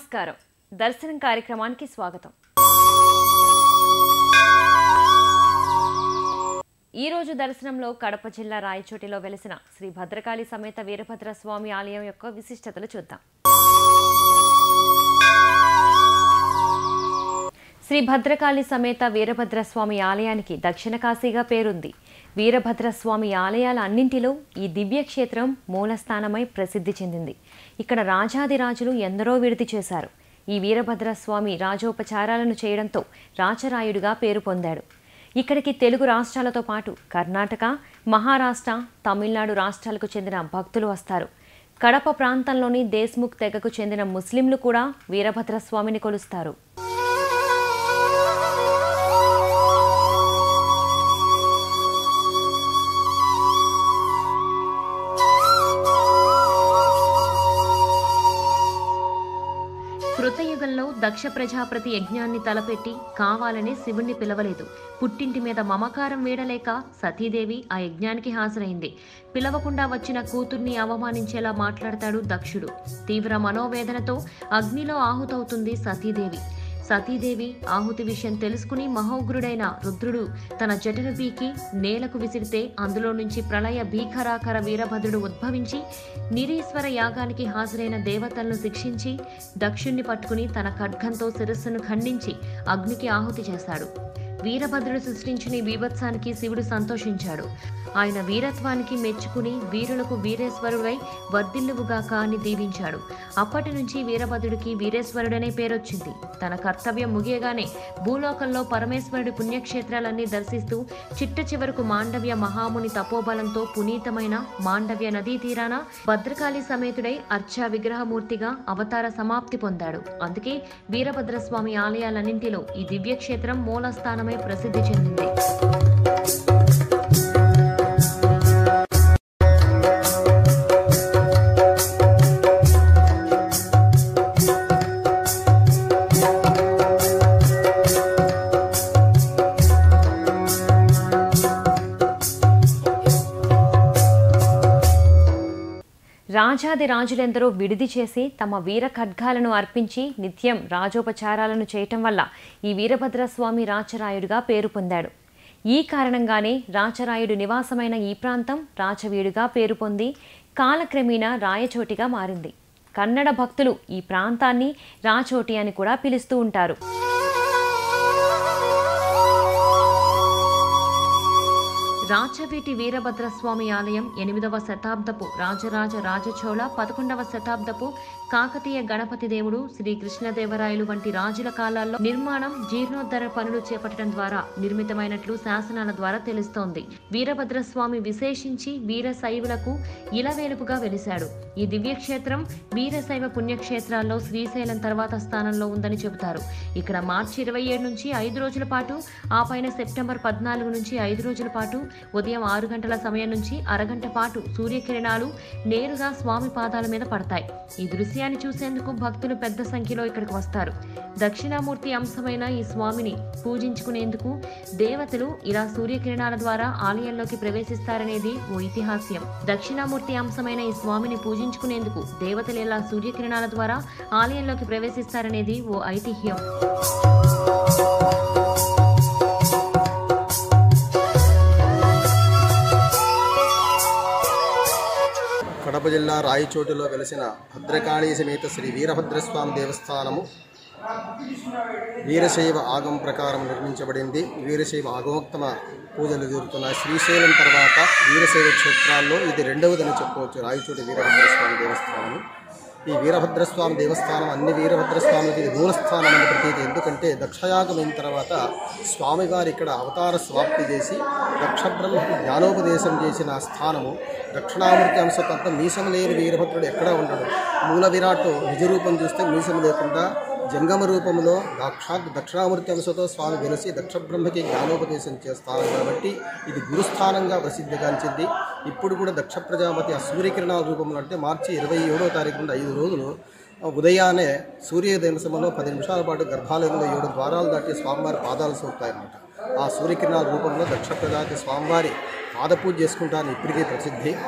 నమస్కారం దర్శనం కార్యక్రమానికి స్వాగతం ఈ రోజు దర్శనంలో కడప జిల్లా రాయచోటిలో వెలిసిన శ్రీ భద్రకాళి సమేత వీరభద్ర స్వామి ఆలయం యొక్క విశిష్టతలు చూద్దాం శ్రీ భద్రకాళి సమేత వీరభద్రస్వామి ఆలయానికి దక్షిణ కాశీగా పేరుంది వీరభద్రస్వామి ఆలయాల అన్నింటిలో ఈ దివ్య క్షేత్రం మూలస్థానమై ప్రసిద్ధి చెందింది ఇక్కడ రాజాదిరాజులు ఎందరో విడిది చేశారు ఈ వీరభద్రస్వామి రాజోపచారాలను చేయడంతో రాచరాయుడిగా పేరు పొందాడు ఇక్కడికి తెలుగు రాష్ట్రాలతో పాటు కర్ణాటక మహారాష్ట్ర తమిళనాడు రాష్ట్రాలకు చెందిన భక్తులు వస్తారు కడప ప్రాంతంలోని దేశ్ముఖ్ తెగకు చెందిన ముస్లింలు కూడా వీరభద్రస్వామిని కొలుస్తారు కృతయుగంలో దక్ష ప్రజాపతి యజ్ఞాన్ని తలపెట్టి కావాలని శివుణ్ణి పిలవలేదు పుట్టింటి మీద మమకారం వీడలేక సతీదేవి ఆ యజ్ఞానికి హాజరైంది పిలవకుండా వచ్చిన కూతుర్ని అవమానించేలా మాట్లాడతాడు దక్షుడు తీవ్ర మనోవేదనతో అగ్నిలో ఆహుతవుతుంది సతీదేవి సతీదేవి ఆహుతి విషయం తెలుసుకుని మహోగ్రుడైన రుద్రుడు తన జటను పీకి నేలకు విసిరితే అందులో నుంచి ప్రళయ భీకరాకర వీరభద్రుడు ఉద్భవించి నిరీశ్వర యాగానికి హాజరైన దేవతలను శిక్షించి దక్షుణ్ణి పట్టుకుని తన ఖడ్గంతో శిరస్సును ఖండించి అగ్నికి ఆహుతి చేశాడు వీరభద్రుడు సృష్టించిన ఈ బీభత్సానికి శివుడు సంతోషించాడు ఆయన వీరత్వానికి మెచ్చుకుని వీరులకు వీరేశ్వరుడై వర్ధిల్లువుగాక అని దీవించాడు అప్పటి నుంచి వీరభద్రుడికి వీరేశ్వరుడనే పేరొచ్చింది తన కర్తవ్యం ముగియగానే భూలోకంలో పరమేశ్వరుడి పుణ్యక్షేత్రాలన్నీ దర్శిస్తూ చిట్ట చివరకు మాండవ్య మహాముని తపోబలంతో పునీతమైన మాండవ్య నదీ తీరాన భద్రకాళి సమేతుడై అర్చా విగ్రహమూర్తిగా అవతార సమాప్తి పొందాడు అందుకే వీరభద్రస్వామి ఆలయాలన్నింటిలో ఈ దివ్యక్షేత్రం మూలస్థానమై ప్రసిద్ధి చెందింది రాజాది రాజులెందరో విడిది చేసి తమ వీర ఖడ్గాలను అర్పించి నిత్యం రాజోపచారాలను చేయటం వల్ల ఈ వీరభద్రస్వామి రాచరాయుడిగా పేరు పొందాడు ఈ కారణంగానే రాచరాయుడు నివాసమైన ఈ ప్రాంతం రాచవీడుగా పేరు పొంది కాలక్రమేణా రాయచోటిగా మారింది కన్నడ భక్తులు ఈ ప్రాంతాన్ని రాచోటి అని కూడా పిలుస్తూ ఉంటారు రాచవీటి వీరభద్రస్వామి ఆలయం ఎనిమిదవ శతాబ్దపు రాజరాజ రాజచోళ పదకొండవ శతాబ్దపు కాకతీయ గణపతి దేవుడు శ్రీ కృష్ణదేవరాయలు వంటి రాజుల కాలాల్లో నిర్మాణం జీర్ణోద్ధర పనులు చేపట్టడం ద్వారా నిర్మితమైనట్లు శాసనాల ద్వారా తెలుస్తోంది వీరభద్రస్వామి విశేషించి వీరశైవులకు ఇలవేలుపుగా వెలిశాడు ఈ దివ్యక్షేత్రం వీరశైవ పుణ్యక్షేత్రాల్లో శ్రీశైలం తర్వాత స్థానంలో ఉందని చెబుతారు ఇక్కడ మార్చి ఇరవై ఏడు నుంచి ఐదు రోజుల పాటు ఆ పైన సెప్టెంబర్ పద్నాలుగు నుంచి ఐదు రోజుల పాటు ఉదయం ఆరు గంటల సమయం నుంచి అరగంట పాటు సూర్యకిరణాలు నేరుగా స్వామి పాదాల మీద పడతాయి ఈ దృశ్యాన్ని చూసేందుకు భక్తులు పెద్ద సంఖ్యలో ఇక్కడికి వస్తారు దక్షిణామూర్తి అంశమైన ఈ స్వామిని పూజించుకునేందుకు దేవతలు ఇలా సూర్యకిరణాల ద్వారా ఆలయంలోకి ప్రవేశిస్తారనేది ఓ ఇతిహాస్యం దక్షిణామూర్తి అంశమైన ఈ స్వామిని పూజించుకునేందుకు దేవతలు ఇలా సూర్యకిరణాల ద్వారా ఆలయంలోకి ప్రవేశిస్తారనేది ఓ ఐతిహ్యం కడప జిల్లా రాయచోటిలో వెలిసిన భద్రకాళీ సమేత శ్రీ వీరభద్రస్వామి దేవస్థానము వీరశైవ ఆగం ప్రకారం నిర్మించబడింది వీరశైవ ఆగమోక్తమ పూజలు జరుగుతున్నాయి శ్రీశైలం తర్వాత వీరశైవ క్షేత్రాల్లో ఇది రెండవదని చెప్పవచ్చు రాయచోటి వీరభద్రస్వామి దేవస్థానము ఈ వీరభద్రస్వామి దేవస్థానం అన్ని వీరభద్రస్వామికి ఇది మూలస్థానం అని ప్రతీతి ఎందుకంటే దక్షయాగం అయిన తర్వాత స్వామివారు ఇక్కడ అవతార సమాప్తి చేసి దక్షబ్రహ్మకి జ్ఞానోపదేశం చేసిన స్థానము దక్షిణామూర్తి అంశతంతా మీసం లేని వీరభద్రుడు ఎక్కడా ఉండడు మూల విరాట్ నిజరూపం చూస్తే మీసం లేకుండా జంగమ రూపంలో సాక్షాత్ దక్షిణామూర్తి అంశతో స్వామి వెలిసి దక్షబ్రహ్మకి జ్ఞానోపదేశం చేస్తారు కాబట్టి ఇది గురుస్థానంగా ప్రసిద్ధిగాంచింది ఇప్పుడు కూడా దక్ష ప్రజాపతి ఆ సూర్యకిరణాల రూపంలో అంటే మార్చి ఇరవై ఏడో తారీఖు నుండి ఐదు రోజులు ఉదయాన్నే సూర్యోదయం సమయంలో పది నిమిషాల పాటు గర్భాలయంలో ఏడు ద్వారాలు దాటి స్వామివారి పాదాలు సోకుతాయన్నమాట ఆ సూర్యకిరణాల రూపంలో దక్ష ప్రజాపతి స్వామివారి పాదపూజ చేసుకుంటారని ఇప్పటికీ ప్రసిద్ధి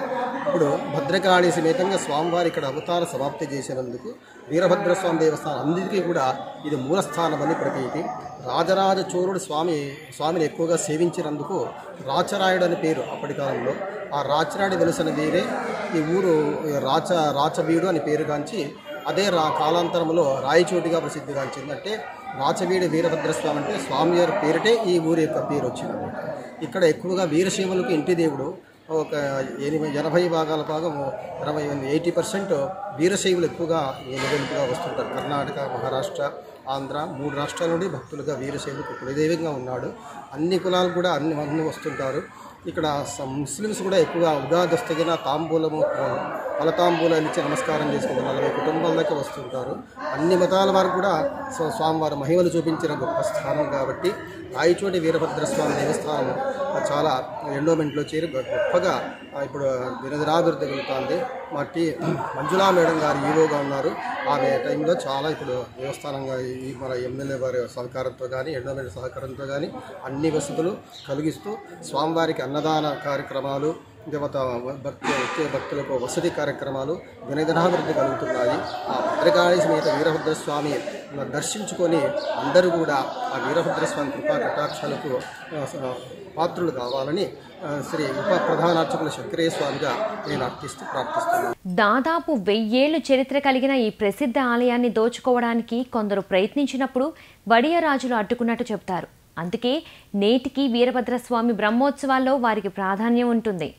ఇప్పుడు భద్రకాళి సమేతంగా స్వామివారి ఇక్కడ అవతార సమాప్తి చేసినందుకు వీరభద్రస్వామి దేవస్థానం అందరికీ కూడా ఇది మూలస్థానమని ప్రతీతి రాజరాజ చోరుడు స్వామి స్వామిని ఎక్కువగా సేవించినందుకు రాచరాయుడు అని పేరు అప్పటి కాలంలో ఆ రాచరాయుడు వెలిసిన వీరే ఈ ఊరు రాచ రాచవీడు అని పేరుగాంచి అదే రా కాలాంతరంలో రాయచోటిగా ప్రసిద్ధిగాంచింది అంటే రాచవీడి వీరభద్రస్వామి అంటే స్వామివారి పేరిటే ఈ ఊరి యొక్క పేరు వచ్చింది ఇక్కడ ఎక్కువగా వీరశైవులకు ఇంటి దేవుడు ఒక ఎనిమిది ఎనభై భాగాల భాగం ఇరవై ఎయిటీ పర్సెంట్ వీరశైవులు ఎక్కువగా నిలవెలుపుగా వస్తుంటారు కర్ణాటక మహారాష్ట్ర ఆంధ్ర మూడు రాష్ట్రాల నుండి భక్తులుగా వీరశైవులకు కులదైవంగా ఉన్నాడు అన్ని కులాలు కూడా అన్ని మంది వస్తుంటారు ఇక్కడ స- ముస్లిమ్స్ కూడా ఎక్కువగా ఉగాది వస్తగిన తాంబూలము ఫల తాంబూలాలు ఇచ్చి నమస్కారం చేసుకుంటారు నలభై కుటుంబాల దాకా వస్తుంటారు అన్ని మతాల వారు కూడా స్వ- స్వామివారి మహిమలు చూపించిన గొప్ప స్థానం కాబట్టి రాయచోటి వీరభద్రస్వామి దేవస్థానం చాలా ఎండోమెంట్లో చేరి గొ- గొప్పగా ఆ, ఇప్పుడు దినదినాభివృద్ధి కలుగుతుంది మా టీ మంజులా మేడం గారు ఈవోగా ఉన్నారు ఆమె టైంలో చాలా ఇప్పుడు దేవస్థానంగా ఈ మన ఎమ్మెల్యే వారి సహకారంతో కానీ ఎండోమెంట్ సహకారంతో కానీ అన్ని వసతులు కలిగిస్తూ స్వామివారికి అన్నదాన కార్యక్రమాలు దేవత భక్తి వచ్చే భక్తులకు వసతి కార్యక్రమాలు దినదినాభివృద్ధి కలుగుతున్నాయి ఆ భద్రకాళి సమేత వీరభద్రస్వామి దర్శించుకొని అందరూ కూడా ఆ వీరభద్రస్వామి కృపా కటాక్షాలకు ఆ, స- పాత్రులు కావాలని ఆ, శ్రీ ఉప ప్రధానార్చకుల శంకరేశ్వర స్వామిగా నేను అర్థిస్తూ ప్రార్థిస్తున్నాను దాదాపు వెయ్యేళ్లు చరిత్ర కలిగిన ఈ ప్రసిద్ధ ఆలయాన్ని దోచుకోవడానికి కొందరు ప్రయత్నించినప్పుడు వడియరాజులు అడ్డుకున్నట్టు చెబుతారు అందుకే నేటికి వీరభద్రస్వామి బ్రహ్మోత్సవాల్లో వారికి ప్రాధాన్యం ఉంటుంది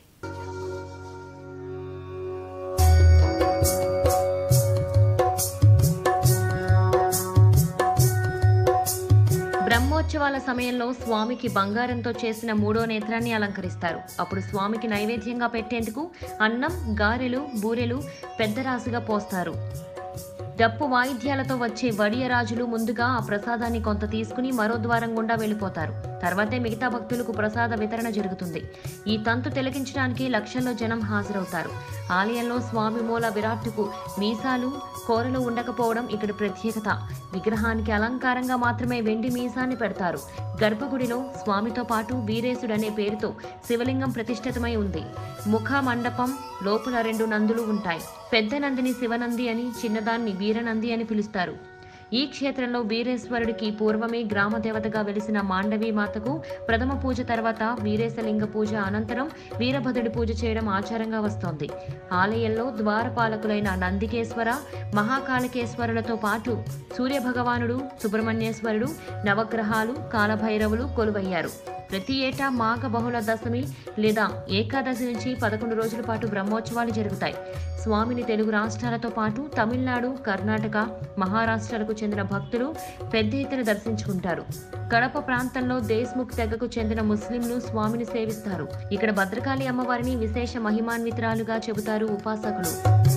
బ్రహ్మోత్సవాల సమయంలో స్వామికి బంగారంతో చేసిన మూడో నేత్రాన్ని అలంకరిస్తారు అప్పుడు స్వామికి నైవేద్యంగా పెట్టేందుకు అన్నం గారెలు బూరెలు పెద్దరాసుగా పోస్తారు డప్పు వాయిద్యాలతో వచ్చే వడియరాజులు ముందుగా ఆ ప్రసాదాన్ని కొంత తీసుకుని మరో ద్వారం గుండా వెళ్ళిపోతారు తర్వాతే మిగతా భక్తులకు ప్రసాద వితరణ జరుగుతుంది ఈ తంతు తిలకించడానికి లక్షల్లో జనం హాజరవుతారు ఆలయంలో స్వామి మూల విరాట్టుకు మీసాలు కోరలు ఉండకపోవడం ఇక్కడ ప్రత్యేకత విగ్రహానికి అలంకారంగా మాత్రమే వెండి మీసాన్ని పెడతారు గర్భగుడిలో స్వామితో పాటు వీరేశుడు అనే పేరుతో శివలింగం ప్రతిష్ఠితమై ఉంది ముఖ మండపం లోపల రెండు నందులు ఉంటాయి పెద్ద నందిని శివనంది అని చిన్నదాన్ని వీరనంది అని పిలుస్తారు ఈ క్షేత్రంలో వీరేశ్వరుడికి పూర్వమే గ్రామ దేవతగా వెలిసిన మాండవి మాతకు ప్రథమ పూజ తర్వాత వీరేశలింగ పూజ అనంతరం వీరభద్రుడి పూజ చేయడం ఆచారంగా వస్తోంది ఆలయంలో ద్వారపాలకులైన నందికేశ్వర మహాకాళికేశ్వరులతో పాటు సూర్యభగవానుడు సుబ్రహ్మణ్యేశ్వరుడు నవగ్రహాలు కాలభైరవులు కొలువయ్యారు ప్రతి ఏటా మాఘ బహుళ దశమి లేదా ఏకాదశి నుంచి పదకొండు రోజుల పాటు బ్రహ్మోత్సవాలు జరుగుతాయి స్వామిని తెలుగు రాష్ట్రాలతో పాటు తమిళనాడు కర్ణాటక మహారాష్ట్రాలకు చెందిన భక్తులు పెద్ద ఎత్తున దర్శించుకుంటారు కడప ప్రాంతంలో దేశ్ముఖ్ తెగకు చెందిన ముస్లింలు స్వామిని సేవిస్తారు ఇక్కడ భద్రకాళి అమ్మవారిని విశేష మహిమాన్వితురాలుగా చెబుతారు ఉపాసకులు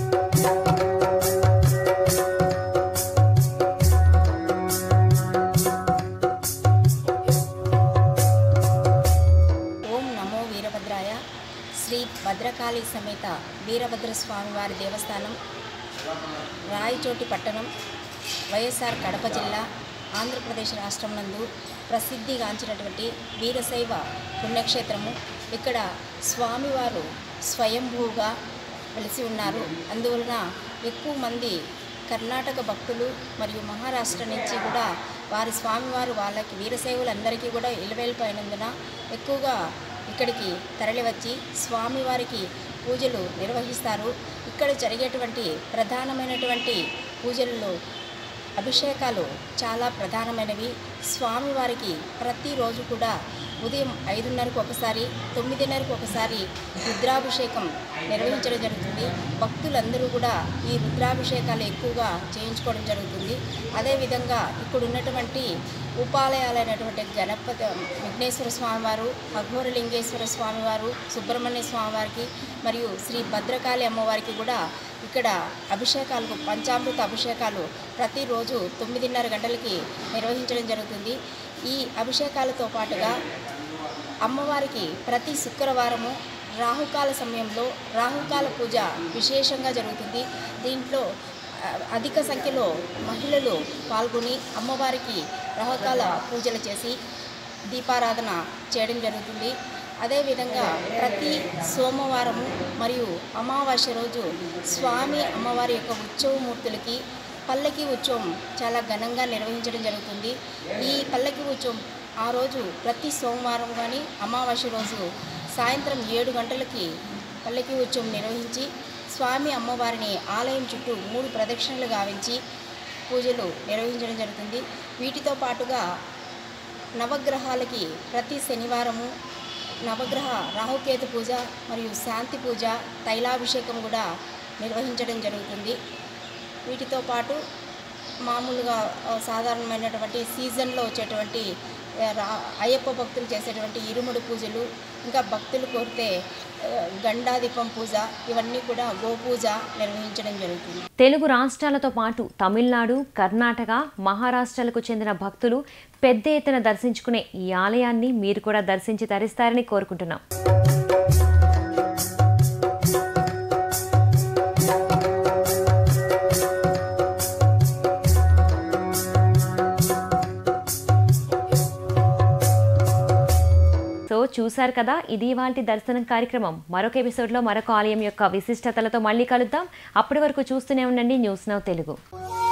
ఓం నమో వీరభద్రాయ శ్రీ భద్రకాళి సమేత వీరభద్రస్వామి వారి దేవస్థానం రాయచోటి పట్టణం వైఎస్ఆర్ కడప జిల్లా ఆంధ్రప్రదేశ్ రాష్ట్రం నందు ప్రసిద్ధిగాంచినటువంటి వీరశైవ పుణ్యక్షేత్రము ఇక్కడ స్వామివారు స్వయంభూగా వెలిసి ఉన్నారు అందువలన ఎక్కువ మంది కర్ణాటక భక్తులు మరియు మహారాష్ట్ర నుంచి కూడా వారి స్వామివారు వాళ్ళకి వీరశైవులందరికీ కూడా ఇలవేలిపోయినందున ఎక్కువగా ఇక్కడికి తరలివచ్చి స్వామివారికి పూజలు నిర్వహిస్తారు ఇక్కడ జరిగేటువంటి ప్రధానమైనటువంటి పూజలలో అభిషేకాలు చాలా ప్రధానమైనవి స్వామివారికి ప్రతిరోజు కూడా ఉదయం ఐదున్నరకు ఒకసారి తొమ్మిదిన్నరకు ఒకసారి రుద్రాభిషేకం నిర్వహించడం జరుగుతుంది భక్తులందరూ కూడా ఈ రుద్రాభిషేకాలు ఎక్కువగా చేయించుకోవడం జరుగుతుంది అదేవిధంగా ఇక్కడ ఉన్నటువంటి ఉపాలయాలైనటువంటి గణపతి విఘ్నేశ్వర స్వామివారు అఘోరలింగేశ్వర స్వామివారు సుబ్రహ్మణ్య స్వామివారికి మరియు శ్రీ భద్రకాళి అమ్మవారికి కూడా ఇక్కడ అభిషేకాలకు పంచామృత అభిషేకాలు ప్రతిరోజు తొమ్మిదిన్నర గంటలకి నిర్వహించడం జరుగుతుంది ఈ అభిషేకాలతో పాటుగా అమ్మవారికి ప్రతి శుక్రవారము రాహుకాల సమయంలో రాహుకాల పూజ విశేషంగా జరుగుతుంది దీంట్లో ఆ, అధిక సంఖ్యలో మహిళలు పాల్గొని అమ్మవారికి రాహుకాల పూజలు చేసి దీపారాధన చేయడం జరుగుతుంది అదేవిధంగా ప్రతి సోమవారము మరియు అమావాస్య రోజు స్వామి అమ్మవారి యొక్క ఉత్సవమూర్తులకి పల్లకి ఉత్సవం చాలా ఘనంగా నిర్వహించడం జరుగుతుంది ఈ పల్లకి ఉత్సవం ఆ రోజు ప్రతి సోమవారం కానీ అమావాస్య రోజు సాయంత్రం ఏడు గంటలకి పల్లకి ఉత్సవం నిర్వహించి స్వామి అమ్మవారిని ఆలయం చుట్టూ మూడు ప్రదక్షిణలు గావించి పూజలు నిర్వహించడం జరుగుతుంది వీటితో పాటుగా నవగ్రహాలకి ప్రతి శనివారము నవగ్రహ రాహుకేతు పూజ మరియు శాంతి పూజ తైలాభిషేకం కూడా నిర్వహించడం జరుగుతుంది వీటితో పాటు మామూలుగా ఆ, సాధారణమైనటువంటి సీజన్లో వచ్చేటువంటి ఆ, రా- అయ్యప్ప భక్తులు చేసేటువంటి ఇరుముడి పూజలు ఇంకా భక్తులు కోరితే ఆ, గండాదీపం పూజ ఇవన్నీ కూడా గోపూజ నిర్వహించడం జరుగుతుంది తెలుగు రాష్ట్రాలతో పాటు తమిళనాడు కర్ణాటక మహారాష్ట్రాలకు చెందిన భక్తులు పెద్ద ఎత్తున దర్శించుకునే ఈ ఆలయాన్ని మీరు కూడా దర్శించి తరిస్తారని కోరుకుంటున్నాం సో చూశారు కదా ఇది ఇవాల్టి దర్శనం కార్యక్రమం మరొక ఎపిసోడ్లో మరొక ఆలయం యొక్క విశిష్టతలతో మళ్ళీ కలుద్దాం అప్పటి వరకు చూస్తూనే ఉండండి న్యూస్ నౌ తెలుగు